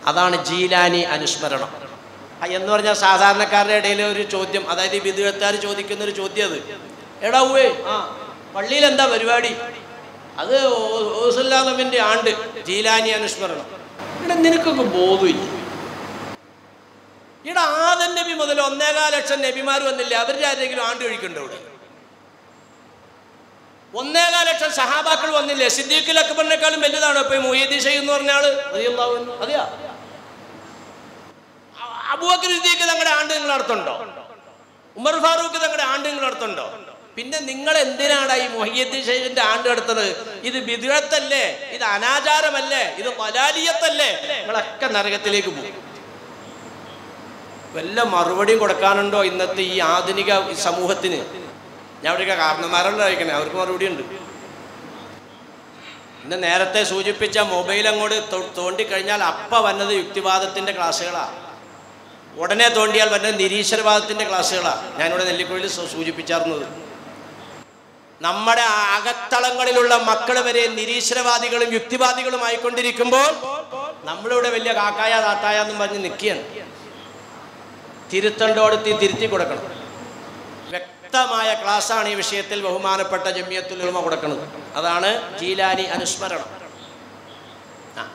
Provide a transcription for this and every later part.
അതാണ് ജീലാനി അനുസ്മരണം ആ, എന്ന് പറഞ്ഞാൽ സാധാരണക്കാരുടെ ഇടയിൽ ഒരു ചോദ്യം അതായത് ഈ വിദഗ്ധക്കാർ ചോദിക്കുന്ന ഒരു ചോദ്യം അത് എടാ ഉവേ ആ പള്ളിയിൽ എന്താ പരിപാടി അത് ഓസുല്ലാദമിൻ്റെ ആണ്ട് ജീലാനി അനുസ്മരണം ഇവിടെ നിനക്കൊക്കെ ബോധമില്ല ഇവിടെ ആദൻ നബി മുതൽ ഒന്നേകാൽ ലക്ഷം നബിമാർ വന്നില്ല അവരുടെ ആരെങ്കിലും ആണ്ട് കഴിക്കണ്ടോ ഇവിടെ ഒന്നേകാൽ ലക്ഷം സഹാബാക്കൾ വന്നില്ലേ സിദ്ദീഖിൽ അക്ബറിനേക്കാളും വലുതാണോ ഇപ്പൊ ഈ മുഹീദ്ദീൻ ഷെയ്ഖ് എന്ന് പറഞ്ഞാൽ അതെയാ അബൂബക്കർ സിദ്ദീഖ് തങ്ങളുടെ ആണ്ട് നിങ്ങൾ നടത്തുണ്ടോ ഉമർ ഫാറൂഖ് തങ്ങളുടെ ആണ്ട് നിങ്ങൾ നടത്തുണ്ടോ പിന്നെ നിങ്ങൾ എന്തിനാണ് ഈ മൊഹിയദ്ദീൻ ഷെയ്ഖിന്റെ ആണ്ട് നടത്തുന്നത് ഇത് ബിദുഴത്തല്ലേ ഇത് അനാചാരമല്ലേ ഇത് മലാലിയത്തല്ലേ നിങ്ങളൊക്കെ നരകത്തിലേക്ക് പോകും വല്ല മറുപടിയും കൊടുക്കാനുണ്ടോ ഇന്നത്തെ ഈ ആധുനിക സമൂഹത്തിന് ഞാൻ അവിടെയൊക്കെ കാരണന്മാരല്ല കഴിക്കണേ അവർക്ക് മറുപടി ഉണ്ട് ഇന്ന് നേരത്തെ സൂചിപ്പിച്ച മൊബൈൽ അങ്ങോട്ട് തോ- തോണ്ടിക്കഴിഞ്ഞാൽ അപ്പ വന്നത് യുക്തിവാദത്തിന്റെ ക്ലാസ്സുകളാണ് ഉടനെ തോണ്ടിയാൽ വന്നത് നിരീശ്വരവാദത്തിന്റെ ക്ലാസ്സുകളാണ് ഞാനിവിടെ നെല്ലിക്കുഴിയിൽ സൂ- സൂചിപ്പിച്ചാർന്നത് നമ്മുടെ അകത്തളങ്ങളിലുള്ള മക്കൾ വരെ നിരീശ്വരവാദികളും യുക്തിവാദികളും ആയിക്കൊണ്ടിരിക്കുമ്പോൾ നമ്മളിവിടെ വലിയ കാക്കായ താത്തായ എന്നും പറഞ്ഞ് നിൽക്കുകയാണ് തിരുത്തണ്ടോടത്തി തിരുത്തി കൊടുക്കണം വ്യക്തമായ ക്ലാസ്സാണ് ഈ വിഷയത്തിൽ ബഹുമാനപ്പെട്ട ജമിയത്തുൽ ഉലമ കൊടുക്കുന്നത് അതാണ് ജീലാനി അനുസ്മരണം ആ.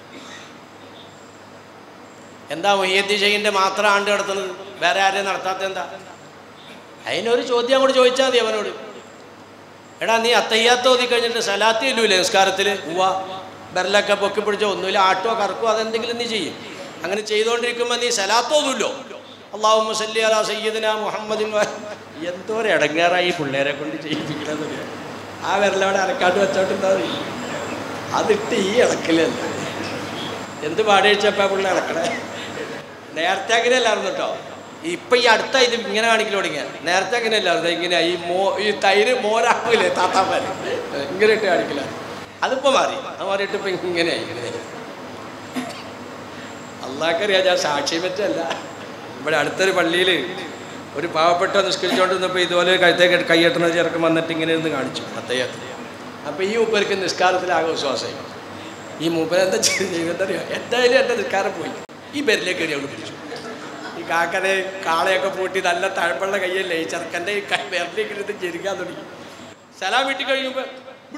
എന്താ മൊയ്യദ്ദീൻ ഷെയ്ഖിന്റെ മാത്രം ആണ്ട് നടത്തുന്നത് വേറെ ആരെയും നടത്താത്ത എന്താ അതിനൊരു ചോദ്യം അങ്ങോട്ട് ചോദിച്ചാൽ മതി അവനോട് എടാ നീ അത്തയ്യാത്ത ഓതി കഴിഞ്ഞിട്ട് സലാത്തി ഇല്ലൂലേ നിസ്കാരത്തിൽ ഉവ്വ ബെരലൊക്കെ പൊക്കി പിടിച്ചോ ഒന്നുമില്ല ആട്ടോ കറക്കോ അതെന്തെങ്കിലും നീ ചെയ്യും അങ്ങനെ ചെയ്തുകൊണ്ടിരിക്കുമ്പോൾ നീ സലാത്തോതുല്ലോ അള്ളാഹു മസല്ലി അലാ സയ്യിദിന മുഹമ്മദിൻ വ- എന്തോരം ഇടങ്ങേറായി ഈ പിള്ളേരെ കൊണ്ട് ചെയ്യിപ്പിക്കണമെന്ന് അറിയാം ആ വിരലവിടെ അരക്കാട്ട് വെച്ചോട്ടുണ്ടാ മതി അതിട്ട് ഈ ഇളക്കലല്ല എന്ത് പാടിയച്ചപ്പാ പിള്ളേ ഇളക്കണേ നേരത്തെ അങ്ങനെയല്ലായിരുന്നു കേട്ടോ ഇപ്പൊ ഈ അടുത്ത ഇത് ഇങ്ങനെ കാണിക്കൽ തുടങ്ങിയ നേരത്തെ അങ്ങനെയല്ലായിരുന്നു ഇങ്ങനെ ഈ മോ ഈ തൈര് മോരാക്കില്ലേ താത്താപ്പാര് ഇങ്ങനെ ഇട്ട് കാണിക്കില്ല അതിപ്പോ മാറി അത് മാറിയിട്ട് ഇപ്പൊ ഇങ്ങനെയായി ഇങ്ങനെ അള്ളാഹ്ക്കറിയാം ഞാൻ സാക്ഷി പറ്റല്ല ഇവിടെ അടുത്തൊരു പള്ളിയിൽ ഒരു പാവപ്പെട്ട നിസ്കരിച്ചുകൊണ്ടിരുന്നപ്പോൾ ഇതുപോലെ കഴുത്തേക്ക് കൈയെട്ടുന്ന ചെറുക്കം വന്നിട്ട് ഇങ്ങനെ ഇരുന്ന് കാണിച്ചു അദ്ദേഹത്തിന് അപ്പോൾ ഈ മൂപ്പർക്ക് നിസ്കാരത്തിലാകെ വിശ്വാസമായി ഈ മൂപ്പര് എന്താ ചെയ്യുന്നറിയോ എന്തായാലും എൻ്റെ നിസ്കാരം പോയി ഈ ബെരിലേക്ക് കയറി അവൾ പിടിച്ചു ഈ കാക്കനെ കാളയൊക്കെ പൂട്ടി നല്ല തഴപ്പുള്ള കയ്യല്ലേ ഈ ചെറുക്കൻ്റെ ഈ കൈ ബെറിലേക്ക് എടുത്ത് ചെരുക്കാൻ തുടങ്ങി സലാം വീട്ടിൽ കഴിയുമ്പോൾ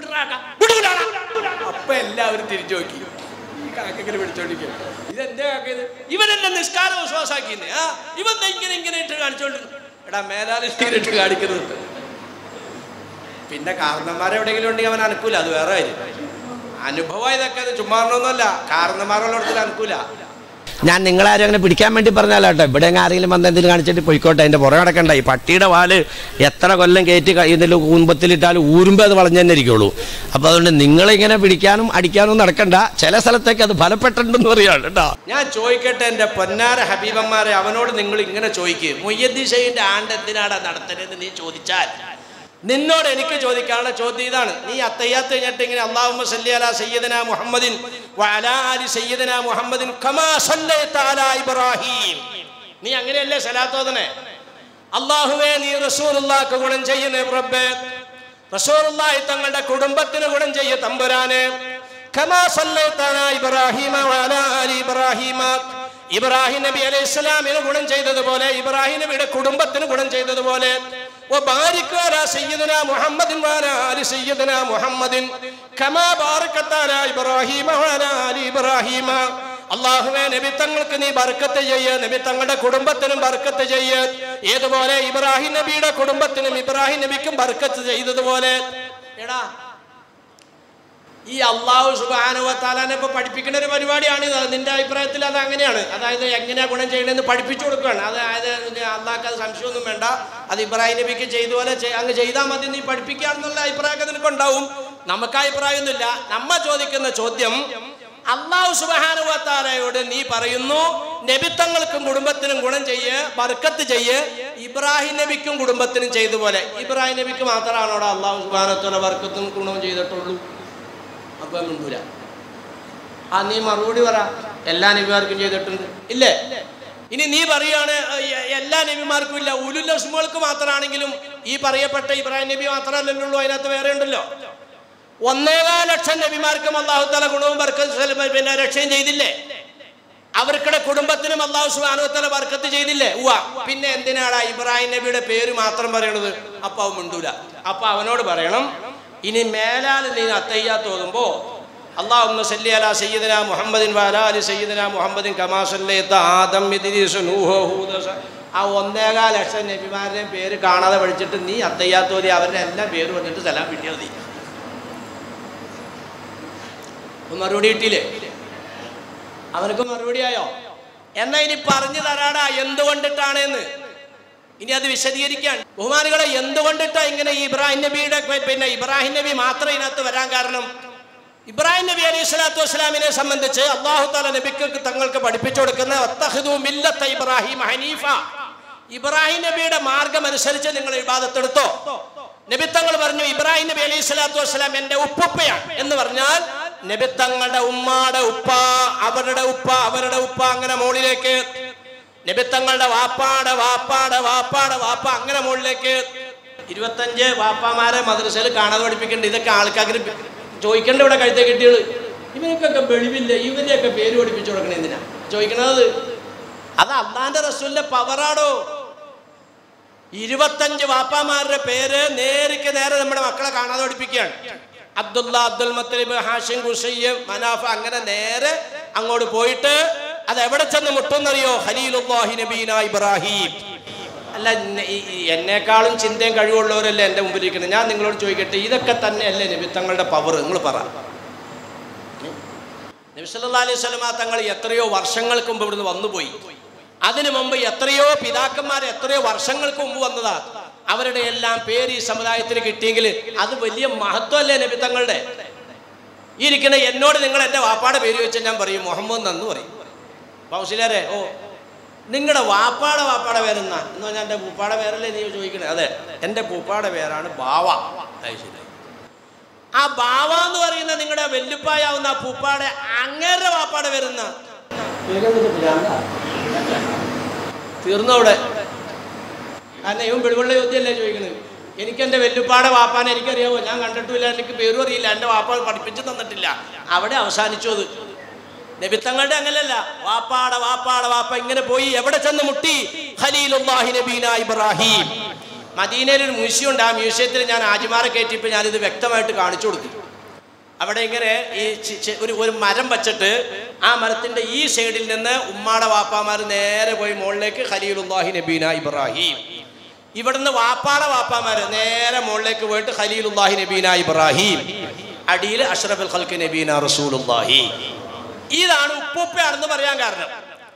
അപ്പൊ എല്ലാവരും തിരിച്ചു നോക്കി ഈ കാക്കങ്ങനെ പിടിച്ചോണ്ടിരിക്കുക ഇതെന്താ കാക്ക ഇത് ഇവനെന്നെ നിസ്കാര വിശ്വാസാക്കിന്നേ ആ ഇവൻ ദേ ഇങ്ങനെ ഇങ്ങനെ ഇട്ട് കാണിച്ചോണ്ടിരുന്നു എടാ മേലാലി ഇങ്ങനെ ഇട്ട് കാണിക്കുന്നുണ്ട് പിന്നെ കാരണന്മാരെ എവിടെയെങ്കിലും ഉണ്ടെങ്കിൽ അവൻ അനുക്കൂല അത് വേറെ കാര്യം അനുഭവം ഇതൊക്കെ അത് ചുമ്മാറണമെന്നല്ല കാരണന്മാരുള്ളിടത്തിൽ അനുക്കൂല ഞാൻ നിങ്ങളാരും അങ്ങനെ പിടിക്കാൻ വേണ്ടി പറഞ്ഞാലാട്ടോ ഇവിടെ എങ്ങാൻ ആരെങ്കിലും വന്ന് എന്തെങ്കിലും കാണിച്ചിട്ട് പൊയ്ക്കോട്ടെ അതിന്റെ പുറകെ നടക്കണ്ട ഈ പട്ടിയുടെ വാല് എത്ര കൊല്ലം കയറ്റി ക- ഇതിൽ കുടുംബത്തിലിട്ടാലും ഊരുമ്പോൾ അത് വളഞ്ഞു തന്നെ ഇരിക്കുള്ളൂ അപ്പോൾ അതുകൊണ്ട് നിങ്ങളിങ്ങനെ പിടിക്കാനും അടിക്കാനും നടക്കണ്ട ചില സ്ഥലത്തേക്ക് അത് ഫലപ്പെട്ടിട്ടുണ്ടെന്ന് പറയാണ് കേട്ടോ ഞാൻ ചോദിക്കട്ടെ എൻ്റെ പൊന്നാര ഹബീബന്മാരെ അവനോട് നിങ്ങൾ ഇങ്ങനെ ചോദിക്കുക മുയ്യദ്ദീൻ ഷെയ്ഖിന്റെ ആണ്ട് എന്തിനാടാ നടത്തരുതെന്ന് നീ ചോദിച്ചാൽ നിന്നോട് എനിക്ക് ചോദിക്കാനുള്ള ചോദ്യം ഇതാണ് നീ അത്തയ്യാത്ത് കഴിഞ്ഞിട്ട് ഇങ്ങനെ അള്ളാഹുമ്മ സല്ലി അലാ സയ്യിദന മുഹമ്മദിൻ വഅലാ ആലി സയ്യിദന മുഹമ്മദിൻ കമാ സല്ലൈത അലാ ഇബ്രാഹിം നീ അങ്ങനെയല്ലേ സലാത്തോദനെ അള്ളാഹുവേ നീ റസൂലുള്ളാഹ്ക്ക് ഗുണം ചെയ്യുന്നേ റബ്ബേ റസൂലുള്ളാഹി തങ്ങളുടെ കുടുംബത്തിന് ഗുണം ചെയ്യ തമ്പുരാനെ കമാ സല്ലൈത അലാ ഇബ്രാഹിമ വഅലാ ആലി ഇബ്രാഹിമ ഇബ്രാഹിം നബി അലൈഹി സ്വലാമിന് ഗുണം ചെയ്തതുപോലെ ഇബ്രാഹിം നബിയുടെ കുടുംബത്തിന് ഗുണം ചെയ്തതുപോലെ وبارك على سيدنا محمد وعلى آل سيدنا محمد كما باركت على إبراهيم وعلى آل إبراهيم അള്ളാഹുവെ നബി തങ്ങൾക്ക് നീ ബർക്കത്ത് ചെയ്യ നബി തങ്ങളുടെ കുടുംബത്തിനും ബർക്കത്ത് ചെയ്യ ഏതുപോലെ ഇബ്രാഹിം നബിയുടെ കുടുംബത്തിനും ഇബ്രാഹിം നബിക്കും ബർക്കത്ത് ചെയ്തതുപോലെ എടാ ഈ അള്ളാഹു സുബാനുവത്താലാനെ ഇപ്പൊ പഠിപ്പിക്കുന്ന ഒരു പരിപാടിയാണ് ഇത് നിന്റെ അഭിപ്രായത്തിൽ അത് അങ്ങനെയാണ് അതായത് എങ്ങനെയാ ഗുണം ചെയ്യണമെന്ന് പഠിപ്പിച്ചു കൊടുക്കുകയാണ് അതായത് അള്ളാഹ്ക്ക് അത് സംശയമൊന്നും വേണ്ട അത് ഇബ്രാഹിം നബിക്ക് ചെയ്ത പോലെ ചെയ്- അങ്ങ് ചെയ്താൽ മതി നീ പഠിപ്പിക്കാന്നുള്ള അഭിപ്രായമൊക്കെ നിനക്കുണ്ടാവും നമുക്ക് അഭിപ്രായമൊന്നുമില്ല നമ്മ ചോദിക്കുന്ന ചോദ്യം അള്ളാഹു സുബാനുവത്താലയോട് നീ പറയുന്നു നബിത്തങ്ങൾക്കും കുടുംബത്തിനും ഗുണം ചെയ്യ് ബർക്കത്ത് ചെയ്യ് ഇബ്രാഹിം നബിക്കും കുടുംബത്തിനും ചെയ്ത പോലെ ഇബ്രാഹിം നബിക്ക് മാത്രമാണോടാ അള്ളാഹു സുബാനത്തോടെ ബർക്കത്തും ഗുണവും ചെയ്തിട്ടുള്ളൂ അപ്പൊ മിണ്ടൂല ആ നീ മറുപടി പറ എല്ലാ നബിമാർക്കും ചെയ്തിട്ടുണ്ട് ഇല്ലേ ഇനി നീ പറയാണ് എ- എല്ലാ നബിമാർക്കും ഇല്ല ഉലുൽ അസ്മുകൾക്ക് മാത്രമാണെങ്കിലും ഈ പറയപ്പെട്ട ഇബ്രാഹിം നബി മാത്രമല്ലല്ലോ ഉള്ളൂ അതിനകത്ത് വേറെ ഉണ്ടല്ലോ ഒന്നേകാൽ ലക്ഷം നബിമാർക്കും അള്ളാഹു തല ഗുണവും ബർക്കത്തും പിന്നെ രക്ഷയും ചെയ്തില്ലേ അവർക്കുടെ കുടുംബത്തിനും അള്ളാഹു സുബാനുവത്തല വർക്കത്ത് ചെയ്തില്ലേ ഉവ്വ പിന്നെ എന്തിനാടാ ഇബ്രാഹിം നബിയുടെ പേര് മാത്രം പറയണത് അപ്പൊ അവൻ മിണ്ടൂല അപ്പൊ അവനോട് പറയണം ഇനി മേലാൽ നീ അത്തയ്യാ തോന്നുമ്പോ അള്ളാഹുമ്മ സല്ലി അലാ സയ്യിദന മുഹമ്മദിൻ വഅലാ അലി സയ്യിദന മുഹമ്മദിൻ കമാ സല്ലൈത ആദം ഇദ്രീസ് നൂഹ് ഹൂദ് സ- ആ ഒന്നേകാൽ ലക്ഷം നബിമാരുടെയും പേര് കാണാതെ പഠിച്ചിട്ട് നീ അത്തയ്യാ തോതി അവരുടെ എല്ലാം പേര് വന്നിട്ട് സലാം കിട്ടിയാൽ മതി അപ്പൊ മറുപടി കിട്ടിയില്ലേ അവനക്ക് മറുപടി ആയോ എന്നാ ഇനി പറഞ്ഞു തരാടാ എന്തുകൊണ്ടിട്ടാണ് എന്ന് ഇനി അത് വിശദീകരിക്കാൻ ബഹുമാനികളെ എന്തുകൊണ്ടിട്ടാ ഇങ്ങനെ ഈ ഇബ്രാഹിം നബിയുടെ പിന്നെ ഇബ്രാഹിം നബി മാത്രം ഇതിനകത്ത് വരാൻ കാരണം ഇബ്രാഹിം നബി അലൈഹി സ്വലാത്തു വസ്സലാമിനെ സംബന്ധിച്ച് അള്ളാഹു താല നബിക്ക് തങ്ങൾക്ക് പഠിപ്പിച്ചു കൊടുക്കുന്ന "വത്തഖിദൂ മില്ലത്ത ഇബ്രാഹിം ഹനീഫ ഇബ്രാഹിം നബിയുടെ മാർഗം അനുസരിച്ച് നിങ്ങൾ ഇബാദത്തെടുത്തോ നബി തങ്ങൾ പറഞ്ഞു ഇബ്രാഹിം നബി അലൈഹി സ്വലാത്തു വസ്സലാം എന്റെ ഉപ്പുപ്പയാണ് എന്ന് പറഞ്ഞാൽ നബി തങ്ങളുടെ ഉമ്മാടെ ഉപ്പ അവരുടെ ഉപ്പ അവരുടെ ഉപ്പ അങ്ങനെ മുകളിലേക്ക് നബി തങ്ങളുടെ വാപ്പാടെ വാപ്പാടെ വാപ്പാടെ വാപ്പ അങ്ങനെ മുകളിലേക്ക് ഇരുപത്തഞ്ച് വാപ്പാമാരെ മദ്രസയിൽ കാണാതെ പഠിപ്പിക്കേണ്ട ഇതൊക്കെ ആൾക്കാർക്ക് ചോദിക്കേണ്ട ഇവിടെ കഴുത്തെ കിട്ടിയത് ഇവനൊക്കെ വെളിവില്ല ഇവരെയൊക്കെ പേര് പഠിപ്പിച്ചു കൊടുക്കണ എന്തിനാ ചോദിക്കണത് അത് അള്ളാന്റെ റസൂലിന്റെ പവറാടോ ഇരുപത്തഞ്ച് വാപ്പാമാരുടെ പേര് നേരിക്ക് നേരെ നമ്മുടെ മക്കളെ കാണാതെ പഠിപ്പിക്കുകയാണ് അബ്ദുള്ള അബ്ദുൽ മത്തലിബ് ഹാഷിം ഖുഷയ്യ് മനാഫ് അങ്ങനെ നേരെ അങ്ങോട്ട് പോയിട്ട് അത് എവിടെ ചെന്ന് മുട്ടുന്നറിയോ ഖലീലുല്ലാഹി നബീന ഇബ്രാഹിം അല്ല ഇന്ന- ഈ- ഈ എന്നെക്കാളും ചിന്തയും കഴിവുള്ളവരല്ലേ എൻ്റെ മുമ്പിൽ ഇരിക്കുന്നത് ഞാൻ നിങ്ങളോട് ചോദിക്കട്ടെ ഇതൊക്കെ തന്നെയല്ലേ നബി തങ്ങളുടെ പവർ നിങ്ങൾ പറ നബി സല്ലല്ലാഹു അലൈഹി വസല്ലമ തങ്ങൾ എത്രയോ വർഷങ്ങൾക്ക് മുമ്പ് ഇവിടുന്ന് വന്നുപോയി അതിനു മുമ്പ് എത്രയോ പിതാക്കന്മാർ എത്രയോ വർഷങ്ങൾക്ക് മുമ്പ് വന്നതാ അവരുടെ എല്ലാം പേര് ഈ സമുദായത്തിന് കിട്ടിയെങ്കിൽ അത് വലിയ മഹത്വമല്ലേ നബി തങ്ങളുടെ ഈ ഇരിക്കുന്ന എന്നോട് നിങ്ങൾ എൻ്റെ വാപ്പാടെ പേര് വെച്ചാൽ ഞാൻ പറയും മുഹമ്മദ് എന്ന് പറയും കൗശലരെ ഓ നിങ്ങളുടെ വാപ്പാടെ വാപ്പാടെ പേരെന്നാ എന്ന് പറഞ്ഞാൽ എൻ്റെ പൂപ്പാടെ പേരല്ലേ നീ ചോദിക്കണേ അതെ എൻ്റെ പൂപ്പാടെ പേരാണ് ബാവ അത് ശരി ആ ബാവ എന്ന് പറയുന്ന നിങ്ങളുടെ വെല്ലുപ്പായാവുന്ന ആ പൂപ്പാടെ അങ്ങേരുടെ വാപ്പാടെ വരുന്ന തീർന്നു അവിടെ കാരണം ഇവൻ വെളിവുള്ള ചോദ്യമല്ലേ ചോദിക്കണത് എനിക്ക് എൻ്റെ വെല്ലുപ്പാടെ വാപ്പാനെ എനിക്കറിയാമോ ഞാൻ കണ്ടിട്ടില്ല എനിക്ക് പേരും അറിയില്ല എൻ്റെ വാപ്പ പഠിപ്പിച്ചു തന്നിട്ടില്ല അവിടെ അവസാനിച്ചു അത് നബിത്തങ്ങളുടെ അങ്ങനല്ല വാപ്പാടെ വാപ്പാടെ വാപ്പ ഇങ്ങനെ പോയി എവിടെ ചെന്ന് മുട്ടി ഖലീലുല്ലാഹി നബീന ഇബ്രാഹിം മദീനയിൽ ഒരു മ്യൂസിയം ഉണ്ട് ആ മ്യൂസിയത്തിൽ ഞാൻ ആജിമാരെ കയറ്റിയപ്പോൾ ഞാനിത് വ്യക്തമായിട്ട് കാണിച്ചു കൊടുത്തു അവിടെ ഇങ്ങനെ ഈ ചി- ചി- ഒരു ഒരു മരം വച്ചിട്ട് ആ മരത്തിന്റെ ഈ സൈഡിൽ നിന്ന് ഉമ്മാടെ വാപ്പാമാർ നേരെ പോയി മുകളിലേക്ക് ഖലീലുല്ലാഹി നബീന ഇബ്രാഹിം ഇവിടുന്ന് വാപ്പാടെ വാപ്പാമാര് നേരെ മുകളിലേക്ക് പോയിട്ട് ഖലീലുല്ലാഹി നബീന ഇബ്രാഹിം അടിയിൽ അഷ്റഫുൽ ഖൽക്ക് നബീന റസൂലുല്ലാഹി ഇതാണ് ഉപ്പുപ്പയാണെന്ന് പറയാൻ കാരണം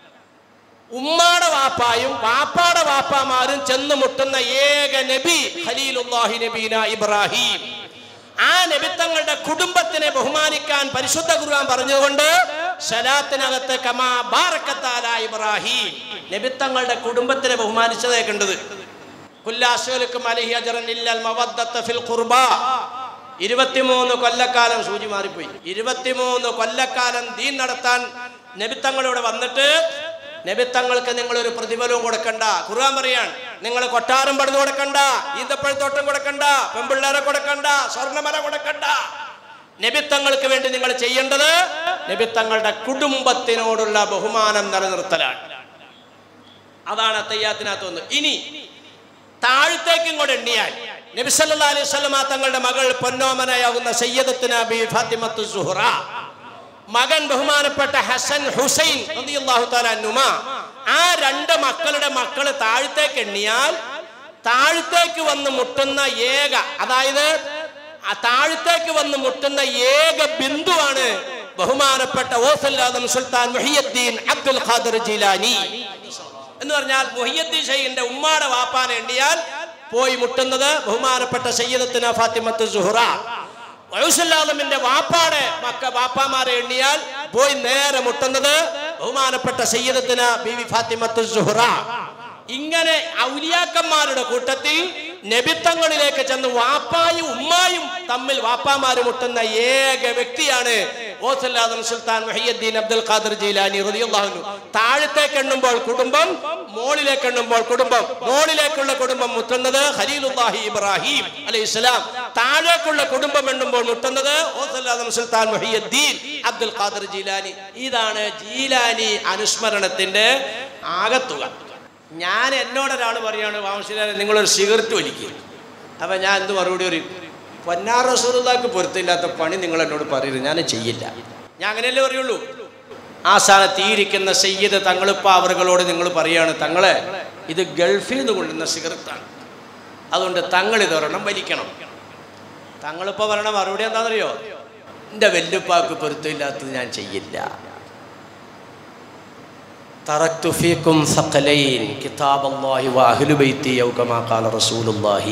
ഉമ്മാടെ വാപ്പായും വാപ്പാടെ വാപ്പാമാരും ചെന്ന് മുട്ടുന്ന ഏക നബി ഖലീലുല്ലാഹി നബീന ഇബ്രാഹിം ആ നബിത്തങ്ങളുടെ കുടുംബത്തിനെ ബഹുമാനിക്കാൻ പരിശുദ്ധ ഖുർആൻ പറഞ്ഞതുകൊണ്ട് സലാത്തിനകത്ത് കമാ ബാറക്കത്താല ഇബ്രാഹിം നബിത്തങ്ങളുടെ കുടുംബത്തിനെ ബഹുമാനിച്ചതേ കണ്ടത് കുല്ലാസുലക്കും അലഹി അജറൻ ഇല്ലൽ മവദ്ദത്ത ഫിൽ ഖുർബ ഇരുപത്തിമൂന്ന് കൊല്ലക്കാലം സൂചി മാറിപ്പോയി ഇരുപത്തിമൂന്ന് കൊല്ലക്കാലം ദീൻ നടത്താൻ നബിത്തങ്ങളിവിടെ വന്നിട്ട് നബിത്തങ്ങൾക്ക് നിങ്ങൾ ഒരു പ്രതിഫലവും കൊടുക്കണ്ട ഖുർആൻ പറയാൻ നിങ്ങൾ കൊട്ടാരം പണിത് കൊടുക്കണ്ട ഈന്തപ്പഴത്തോട്ടം കൊടുക്കണ്ട പെമ്പിള്ളേരെ കൊടുക്കണ്ട സ്വർണ്ണമല കൊടുക്കണ്ട നബിത്തങ്ങൾക്ക് വേണ്ടി നിങ്ങൾ ചെയ്യേണ്ടത് നബിത്തങ്ങളുടെ കുടുംബത്തിനോടുള്ള ബഹുമാനം നിലനിർത്തലാണ് അതാണ് തയ്യാത്തിനകത്ത് ഒന്ന് ഇനി താഴത്തേക്ക് ഇങ്ങോട്ട് എണ്ണിയാൽ നബി സല്ലല്ലാഹു അലൈഹി വസല്ലമ തങ്ങളുടെ മകൾ പൊന്നോമനയാകുന്ന സയ്യിദത്തുന ബി ഫാത്തിമത്തു സുഹറ മകൻ ബഹുമാനപ്പെട്ട ഹസൻ ഹുസൈൻ റളിയല്ലാഹു തആല അൻഹുമ ആ രണ്ട് മക്കളുടെ മക്കള് താഴത്തേക്ക് എണ്ണിയാൽ താഴത്തേക്ക് വന്ന് മുട്ടുന്ന ഏക അതായത് ആ താഴത്തേക്ക് വന്ന് മുട്ടുന്ന ഏക ബിന്ദുവാണ് ബഹുമാനപ്പെട്ട ഓസല്ലാദം സുൽത്താൻ മുഹിയുദ്ദീൻ അബ്ദുൽ ഖാദർ ജീലാനി എന്ന് പറഞ്ഞാൽ മുഹിയുദ്ദീൻ ഷെയ്ഖിന്റെ ഉമ്മാടെ വാപ്പാനെ എണ്ണിയാൽ പോയി മുട്ടുന്നത് ബഹുമാനപ്പെട്ട സയ്യിദത്തിന ഫാത്തിമത്ത് സുഹറ വയുസല്ലാദമിന്റെ വാപ്പാടെ മക്ക വാപ്പാമാരെ എണ്ണിയാൽ പോയി നേരെ മുട്ടുന്നത് ബഹുമാനപ്പെട്ട സയ്യിദത്തിന ബിവി ഫാത്തിമത്ത് സുഹറ ഇങ്ങനെ ഔലിയാക്കന്മാരുടെ കൂട്ടത്തിൽ നബിത്തങ്ങളിലേക്ക് ചെന്ന് വാപ്പായും ഉമ്മായും തമ്മിൽ വാപ്പാമാര് മുട്ടുന്ന ഏക വ്യക്തിയാണ് ഓസല്ലാദം സുൽത്താൻ മുഹിയുദ്ദീൻ അബ്ദുൽ ഖാദർ ജീലാനി റളിയല്ലാഹു അൻഹു താഴത്തേക്ക് എണ്ണുമ്പോൾ കുടുംബം മോളിലേക്ക് എണ്ണുമ്പോൾ കുടുംബം മോളിലേക്കുള്ള കുടുംബം മുട്ടുന്നത് ഖലീലുല്ലാഹി ഇബ്രാഹിം അലൈഹിസ്സലാം താഴേക്കുള്ള കുടുംബം എണ്ണുമ്പോൾ മുട്ടുന്നത് ഓസല്ലാദം സുൽത്താൻ മുഹിയുദ്ദീൻ അബ്ദുൽ ഖാദർ ജീലാനി ഇതാണ് ജീലാനി അനുസ്മരണത്തിന്റെ ആകത്തുക ഞാൻ എന്നോട് ഒരാൾ പറയാണ് വാമശിലാരെ നിങ്ങളൊരു സിഗരറ്റ് വലിക്കുക അപ്പൊ ഞാൻ എന്ത് മറുപടി പറയും പൊന്നാർ റസൂലുള്ളാക്ക് പൊരുത്തില്ലാത്ത പണി നിങ്ങൾ എന്നോട് പറയരുത് ഞാൻ ചെയ്യില്ല ഞാൻ അങ്ങനെയല്ലേ പറയുള്ളൂ ആ സ്ഥാനത്ത് ഈ ഇരിക്കുന്ന സയ്യിദ് തങ്ങളിപ്പ അവറുകളോട് നിങ്ങൾ പറയാണ് തങ്ങളെ ഇത് ഗൾഫിൽ നിന്ന് കൊണ്ടുവന്ന സിഗരറ്റാണ് അതുകൊണ്ട് തങ്ങൾ ഇതൊരെണ്ണം വലിക്കണം തങ്ങളിപ്പോൾ പറയണ മറുപടി എന്താണെന്നറിയോ എൻ്റെ വെല്ലുപ്പാക്ക് പൊരുത്തമില്ലാത്തത് ഞാൻ ചെയ്യില്ല تركت فيكم ثقلين كتاب الله وأهل بيتي أو كما قال رسول الله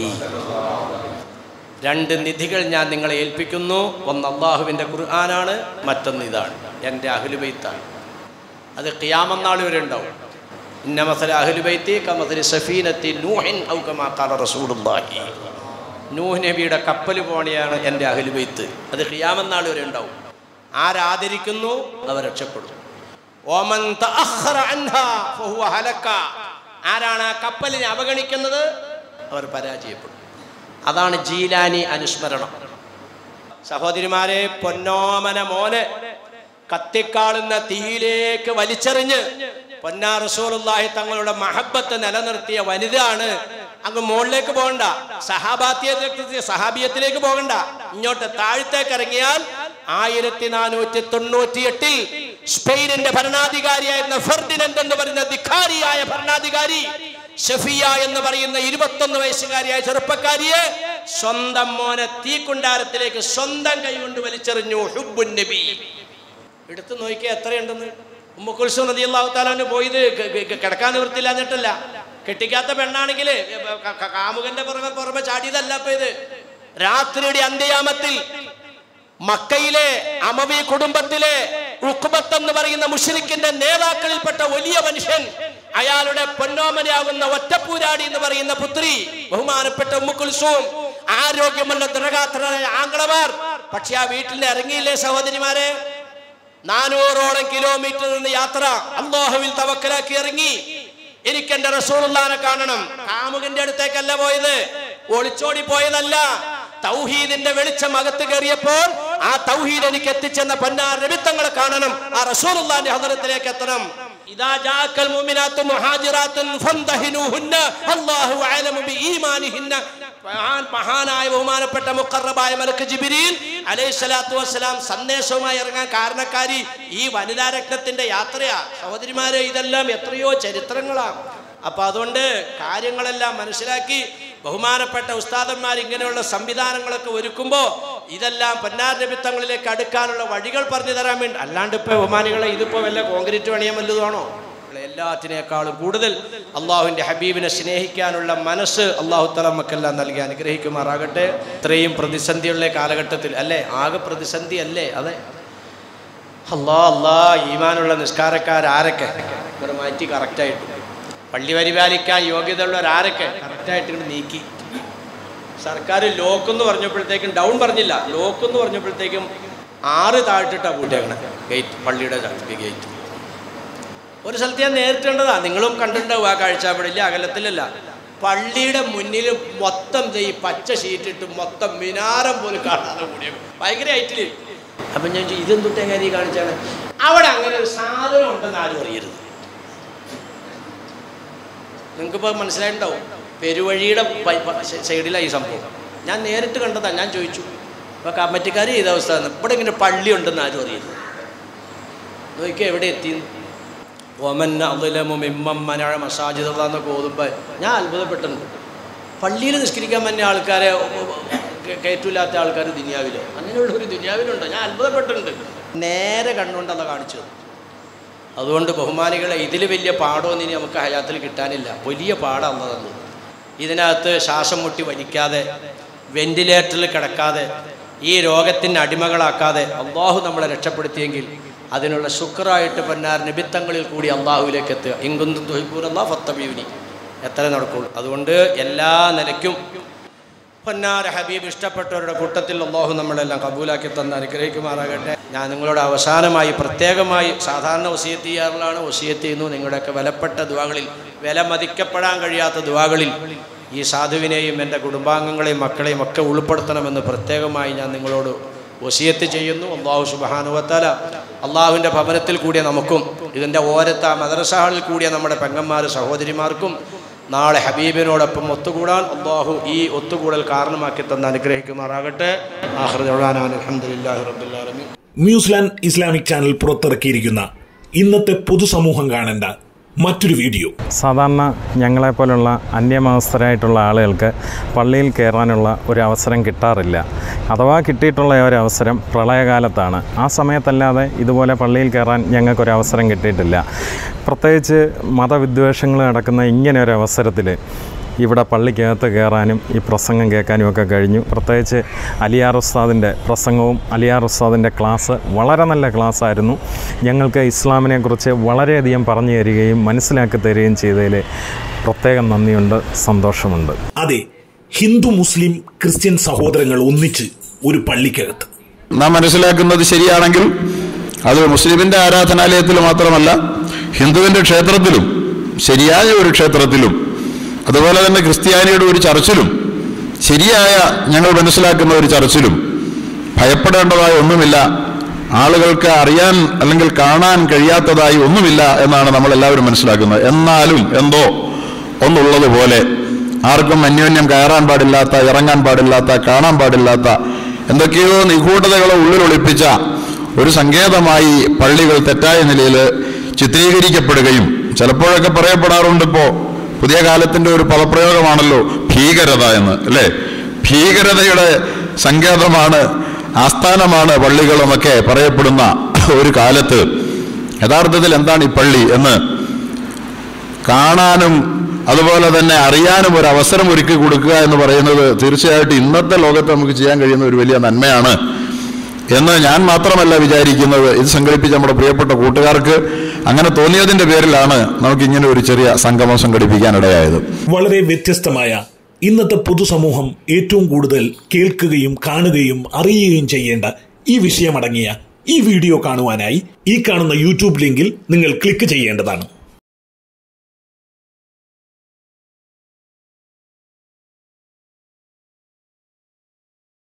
രണ്ട് നിധികൾ ഞാൻ നിങ്ങളെ ഏൽപ്പിക്കുന്നു ഒന്ന് അള്ളാഹുവിൻ്റെ ഖുർആനാണ് മറ്റൊന്ന് ഇതാണ് എൻ്റെ അഹ്ലുബൈത്താണ് അത് ഖിയാമന്നാൾ വരെ ഉണ്ടാവും ഇന്ന മസല അഹ്ലുബൈത്തി കമസലി സഫീനത്തി നൂഹിൻ ഔ കമാ ഖാല റസൂലുള്ളാഹി നൂഹ് നബിയുടെ കപ്പൽ പോണിയാണ് എൻ്റെ അഹ്ലുബൈത്ത് അത് ഖിയാമന്നാൾ വരെ ഉണ്ടാവും ആരാദരിക്കുന്നു അവർ രക്ഷപ്പെടും ഓമൻ തഅഖറ അൻഹാ ഫഹുവ ഹലക ആരാണ് ആ കപ്പലിനെ അവഗണിക്കുന്നത് അവർ പരാജയപ്പെടും അതാണ് ജീലാനി അനുസ്മരണം സഹോദരിമാരെ പൊന്നോമന മോനെ കത്തിക്കാളുന്ന തീയിലേക്ക് വലിച്ചെറിഞ്ഞ് പൊന്നാ റസൂലുള്ളാഹി തങ്ങളുടെ മഹബത്ത് നിലനിർത്തിയ വനിതയാണ് അങ്ങ് മുകളിലേക്ക് പോകണ്ട സഹാബാത്യത്തിലേക്ക് സഹാബിയത്തിലേക്ക് പോകണ്ട ഇങ്ങോട്ട് താഴത്തേക്ക് ഇറങ്ങിയാൽ ആയിരത്തി നാനൂറ്റി തൊണ്ണൂറ്റി എട്ടിൽ സ്പെയിനിന്റെ ഭരണാധികാരിയായിരുന്ന ഫെർഡിനൻഡ് എന്ന് പറയുന്ന ധിക്കാരിയായ ഭരണാധികാരി ഷഫിയ എന്ന് പറയുന്ന ഇരുപത്തൊന്ന് വയസ്സുകാരിയായ ചെറുപ്പക്കാരിയെ സ്വന്തം മോനെ തീക്കുണ്ടാരത്തിലേക്ക് സ്വന്തം കൈകൊണ്ട് വലിച്ചെറിഞ്ഞു ഹുബുൻ നബി എടുത്തു നോക്കിയാൽ എത്രയുണ്ടെന്ന് ഉമ്മക്കുൽസു നദി അള്ളാഹു താലാന് പോയത് ക- ക- കിടക്കാൻ നിവൃത്തില്ല എന്നിട്ടല്ല കെട്ടിക്കാത്ത പെണ്ണാണെങ്കിൽ കാമുകന്റെ പുറമെ പുറമെ ചാടിയതല്ല ഇപ്പൊ ഇത് രാത്രിയുടെ അന്ത്യയാമത്തിൽ മക്കയിലെ അമവി കുടുംബത്തിലെ ഉഖ്ബത്ത് എന്ന് പറയുന്ന മുഷരിക്കിന്റെ നേതാക്കളിൽപ്പെട്ട വലിയ മനുഷ്യൻ അയാളുടെ പൊന്നോമനയാകുന്ന ഒറ്റപ്പൂരാടി എന്ന് പറയുന്ന പുത്രി ബഹുമാനപ്പെട്ട ഉമ്മുക്കുൽസൂം ആരോഗ്യമുള്ള ദൃഢഗാത്രരായ ആംഗ്ലമാർ പക്ഷെ ആ വീട്ടിൽ ഇറങ്ങിയില്ലേ സഹോദരിമാരെ നാനൂറോളം കിലോമീറ്റർ നിന്ന് യാത്ര അള്ളാഹുവിൽ തവക്കലാക്കി ഇറങ്ങി എനിക്ക് എന്റെ റസൂലുള്ളാനെ കാണണം കാമുകന്റെ അടുത്തേക്കല്ല പോയത് ഒളിച്ചോടി പോയതല്ല തൗഹീദിന്റെ വെളിച്ചം അകത്ത് കയറിയപ്പോൾ ആ തൗഹീദ് എനിക്ക് എത്തിച്ചെന്ന പൊന്നാർ രവിത്തങ്ങളെ കാണണം ആ റസൂലുള്ളാന്റെ ഹദറത്തിലേക്ക് എത്തണം ഇദാ ജാഅക്കൽ മുഅ്മിനാത്തു മുഹാജിറാത്തുൻ ഫന്തഹിനൂഹുന്ന അല്ലാഹു അഅലമു ബിഈമാനിഹിന്ന മഹാൻ മഹാനായ ബഹുമാനപ്പെട്ട മുഖറബായ മലക്ക് ജിബിരിൽ അലൈഹി സ്വലാത്തു വസ്സലാം സന്ദേശവുമായി ഇറങ്ങാൻ കാരണക്കാരി ഈ വനിതാ രത്നത്തിന്റെ യാത്രയാ സഹോദരിമാരെ ഇതെല്ലാം എത്രയോ ചരിത്രങ്ങളാണ് അപ്പൊ അതുകൊണ്ട് കാര്യങ്ങളെല്ലാം മനസ്സിലാക്കി ബഹുമാനപ്പെട്ട ഉസ്താദന്മാർ ഇങ്ങനെയുള്ള സംവിധാനങ്ങളൊക്കെ ഒരുക്കുമ്പോൾ ഇതെല്ലാം പൊന്നാർ നിമിത്തങ്ങളിലേക്ക് അടുക്കാനുള്ള വഴികൾ പറഞ്ഞു തരാൻ വേണ്ടി അല്ലാണ്ട് ഇപ്പൊ ബഹുമാനികളെ ഇതിപ്പോ വല്ല കോൺക്രീറ്റ് പണിയാൻ വല്ലതുമാണോ എല്ലാത്തിനേക്കാളും കൂടുതൽ അള്ളാഹുവിൻ്റെ ഹബീബിനെ സ്നേഹിക്കാനുള്ള മനസ്സ് അള്ളാഹു തല നമുക്കെല്ലാം നൽകി അനുഗ്രഹിക്കുമാറാകട്ടെ ഇത്രയും പ്രതിസന്ധിയുള്ള കാലഘട്ടത്തിൽ അല്ലേ ആകെ പ്രതിസന്ധി അല്ലേ അതെ അല്ലാ അല്ലാ ഈമാനുള്ള നിസ്കാരക്കാരൊക്കെ ഇവരെ മാറ്റി കറക്റ്റായിട്ട് പള്ളി പരിപാലിക്കാൻ യോഗ്യതയുള്ളവരാരൊക്കെ കറക്റ്റായിട്ട് ഇങ്ങോട്ട് നീക്കി സർക്കാർ ലോക്ക് എന്ന് പറഞ്ഞപ്പോഴത്തേക്കും ഡൗൺ പറഞ്ഞില്ല ലോക്ക് എന്ന് പറഞ്ഞപ്പോഴത്തേക്കും ആറ് താഴ്ത്തിട്ടാണ് പൂട്ടിയേക്കണേ ഗേറ്റ് പള്ളിയുടെ ഗേറ്റ് ഒരു സ്ഥലത്ത് ഞാൻ നേരിട്ട് കണ്ടതാ നിങ്ങളും കണ്ടിട്ടുണ്ടാവും ആ കാഴ്ചപ്പാടില്ല അകലത്തിലല്ല പള്ളിയുടെ മുന്നിൽ മൊത്തം ദേ ഈ പച്ച ഷീറ്റിട്ട് മൊത്തം മിനാരം പോലും കാണാതെ കൂടിയ ഭയങ്കര ഹൈറ്റില് അപ്പം ഞാൻ ചോദിച്ചു, ഇതെന്തുട്ട് എങ്ങനെ ഈ കാണിച്ചാണ് അവിടെ അങ്ങനെ ഒരു സാധനം ഉണ്ടെന്ന് ആരും അറിയരുത് നിങ്ങൾക്കിപ്പോൾ മനസ്സിലായിട്ടുണ്ടാവും പെരുവഴിയുടെ സൈഡിലാണ് ഈ സംഭവം ഞാൻ നേരിട്ട് കണ്ടതാ ഞാൻ ചോദിച്ചു അപ്പോൾ കമ്മിറ്റിക്കാർ ചെയ്ത അവസ്ഥ തന്നെ. ഇവിടെ ഇങ്ങനെ പള്ളി ഉണ്ടെന്ന് ആരും അറിയരുത് നോക്കിയാൽ എവിടെ എത്തിയെന്ന് ഒമൻ അظلم ممن منع مساجد الله എന്നൊക്കെ ഓതുമ്പോൾ ഞാൻ അത്ഭുതപ്പെട്ടിട്ടുണ്ട് പള്ളിയിൽ നിസ്കരിക്കാൻ പറ്റിയ ആൾക്കാരെ കയറ്റില്ലാത്ത ആൾക്കാർ ദുനിയാവില് അങ്ങനെയുള്ള ഒരു ദുനിയാവിലുണ്ടോ ഞാൻ അത്ഭുതപ്പെട്ടിട്ടുണ്ട് നേരെ കണ്ണുകൊണ്ട് അല്ല കാണിച്ചത് അതുകൊണ്ട് ബഹുമാനികളെ ഇതിൽ വലിയ പാടമൊന്നും ഇനി നമുക്ക് ഹയാത്തിൽ കിട്ടാനില്ല വലിയ പാടാണ് തന്നത് ഇതിനകത്ത് ശ്വാസം മുട്ടി വലിക്കാതെ വെന്റിലേറ്ററിൽ കിടക്കാതെ ഈ രോഗത്തിന് അടിമകളാക്കാതെ അള്ളാഹു നമ്മളെ രക്ഷപ്പെടുത്തിയെങ്കിൽ അതിനുള്ള ശുക്രായിട്ട് പൊന്നാർ നിബിത്തങ്ങളിൽ കൂടി അള്ളാഹുവിലേക്ക് എത്തുക ഇങ്കുന്തും തൊഹിപ്പൂരല്ല ഫത്തബീവിനി എത്ര നടക്കുള്ളൂ അതുകൊണ്ട് എല്ലാ നിലയ്ക്കും പൊന്നാര ഹബീബ് ഇഷ്ടപ്പെട്ടവരുടെ കൂട്ടത്തിൽ അള്ളാഹു നമ്മളെല്ലാം കബൂലാക്കി തന്ന് അനുഗ്രഹിക്കുമാറാകട്ടെ ഞാൻ നിങ്ങളോട് അവസാനമായി പ്രത്യേകമായി സാധാരണ വസീയത്ത് ചെയ്യാറുള്ളതാണ് വസീയത്ത് ചെയ്യുന്നു നിങ്ങളുടെയൊക്കെ വിലപ്പെട്ട ദുവാകളിൽ വില മതിക്കപ്പെടാൻ കഴിയാത്ത ദുവാകളിൽ ഈ സാധുവിനെയും എൻ്റെ കുടുംബാംഗങ്ങളെയും മക്കളെയും ഒക്കെ ഉൾപ്പെടുത്തണമെന്ന് പ്രത്യേകമായി ഞാൻ നിങ്ങളോട് വസിയത്ത് ചെയ്യുന്നു അള്ളാഹു സുബാനുവത്താല അള്ളാഹുവിൻ്റെ ഭവനത്തിൽ കൂടിയ നമുക്കും ഇതിൻ്റെ ഓരത്ത് ആ മദ്രസ ഹാളിൽ കൂടിയ നമ്മുടെ പെങ്ങന്മാർ സഹോദരിമാർക്കും നാളെ ഹബീബിനോടൊപ്പം ഒത്തുകൂടാൻ അള്ളാഹു ഈ ഒത്തുകൂടൽ കാരണമാക്കി തന്ന് അനുഗ്രഹിക്കുമാറാകട്ടെ ആഹ്റദാൻ അലഹമുല്ലാഹി റബ്ബുല്ലാലമി ന്യൂസിലാൻഡ് ഇസ്ലാമിക് ചാനൽ പുറത്തിറക്കിയിരിക്കുന്ന ഇന്നത്തെ പൊതുസമൂഹം കാണേണ്ട മറ്റൊരു വീഡിയോ സാധാരണ ഞങ്ങളെപ്പോലുള്ള അന്യമതസ്ഥരായിട്ടുള്ള ആളുകൾക്ക് പള്ളിയിൽ കയറാനുള്ള ഒരു അവസരം കിട്ടാറില്ല അഥവാ കിട്ടിയിട്ടുള്ള ഒരു അവസരം പ്രളയകാലത്താണ് ആ സമയത്തല്ലാതെ ഇതുപോലെ പള്ളിയിൽ കയറാൻ ഞങ്ങൾക്കൊരു അവസരം കിട്ടിയിട്ടില്ല പ്രത്യേകിച്ച് മതവിദ്വേഷങ്ങൾ നടക്കുന്ന ഇങ്ങനെ ഒരു അവസരത്തിൽ ഇവിടെ പള്ളിക്കകത്ത് കയറാനും ഈ പ്രസംഗം കേൾക്കാനും ഒക്കെ കഴിഞ്ഞു പ്രത്യേകിച്ച് അലിയാർ ഉസ്താദിൻ്റെ പ്രസംഗവും അലിയാർ ഉസ്താദിൻ്റെ ക്ലാസ് വളരെ നല്ല ക്ലാസ് ആയിരുന്നു ഞങ്ങൾക്ക് ഇസ്ലാമിനെക്കുറിച്ച് വളരെയധികം പറഞ്ഞു തരികയും മനസ്സിലാക്കി തരികയും ചെയ്തതിൽ പ്രത്യേകം നന്ദിയുണ്ട് സന്തോഷമുണ്ട് അതെ ഹിന്ദു മുസ്ലിം ക്രിസ്ത്യൻ സഹോദരങ്ങൾ ഒന്നിച്ച് ഒരു പള്ളിക്കകത്ത് നാം മനസ്സിലാക്കുന്നത് ശരിയാണെങ്കിൽ അത് മുസ്ലിമിന്റെ ആരാധനാലയത്തിൽ മാത്രമല്ല ഹിന്ദുവിന്റെ ക്ഷേത്രത്തിലും ശരിയായ ഒരു ക്ഷേത്രത്തിലും അതുപോലെ തന്നെ ക്രിസ്ത്യാനിയുടെ ഒരു ചർച്ചിലും ശരിയായ ഞങ്ങൾ മനസ്സിലാക്കുന്ന ഒരു ചർച്ചിലും ഭയപ്പെടേണ്ടതായ ഒന്നുമില്ല ആളുകൾക്ക് അറിയാൻ അല്ലെങ്കിൽ കാണാൻ കഴിയാത്തതായി ഒന്നുമില്ല എന്നാണ് നമ്മൾ എല്ലാവരും മനസ്സിലാക്കുന്നത് എന്നാലും എന്തോ ഒന്നുള്ളതുപോലെ ആർക്കും അന്യോന്യം കയറാൻ പാടില്ലാത്ത ഇറങ്ങാൻ പാടില്ലാത്ത കാണാൻ പാടില്ലാത്ത എന്തൊക്കെയോ നിഗൂഢതകളെ ഉള്ളിലൊളിപ്പിച്ച ഒരു സങ്കേതമായി പള്ളികൾ തെറ്റായ നിലയിൽ ചിത്രീകരിക്കപ്പെടുകയും ചിലപ്പോഴൊക്കെ പറയപ്പെടാറുണ്ട് ഇപ്പോ പുതിയ കാലത്തിന്റെ ഒരു പദപ്രയോഗമാണല്ലോ ഭീകരത എന്ന് അല്ലേ ഭീകരതയുടെ സങ്കേതമാണ് ആസ്ഥാനമാണ് പള്ളികളുമൊക്കെ പറയപ്പെടുന്ന ഒരു കാലത്ത് യഥാർത്ഥത്തിൽ എന്താണ് ഈ പള്ളി എന്ന് കാണാനും അതുപോലെ തന്നെ അറിയാനും ഒരു അവസരം ഒരുക്കി കൊടുക്കുക എന്ന് പറയുന്നത് തീർച്ചയായിട്ടും ഇന്നത്തെ ലോകത്ത് നമുക്ക് ചെയ്യാൻ കഴിയുന്ന ഒരു വലിയ നന്മയാണ് എന്ന് ഞാൻ മാത്രമല്ല വിചാരിക്കുന്നത് ഇത് സംഘടിപ്പിച്ച നമ്മുടെ പ്രിയപ്പെട്ട കൂട്ടുകാർക്ക് അങ്ങനെ തോന്നിയതിന്റെ പേരിലാണ് നമുക്ക് ഇങ്ങനെ ഒരു ചെറിയ സംഗമം സംഘടിപ്പിക്കാനിടയായത് വളരെ വ്യത്യസ്തമായ ഇന്നത്തെ പൊതുസമൂഹം ഏറ്റവും കൂടുതൽ കേൾക്കുകയും കാണുകയും അറിയുകയും ചെയ്യേണ്ട ഈ വിഷയമടങ്ങിയ ഈ വീഡിയോ കാണുവാനായി ഈ കാണുന്ന യൂട്യൂബ് ലിങ്കിൽ നിങ്ങൾ ക്ലിക്ക് ചെയ്യേണ്ടതാണ്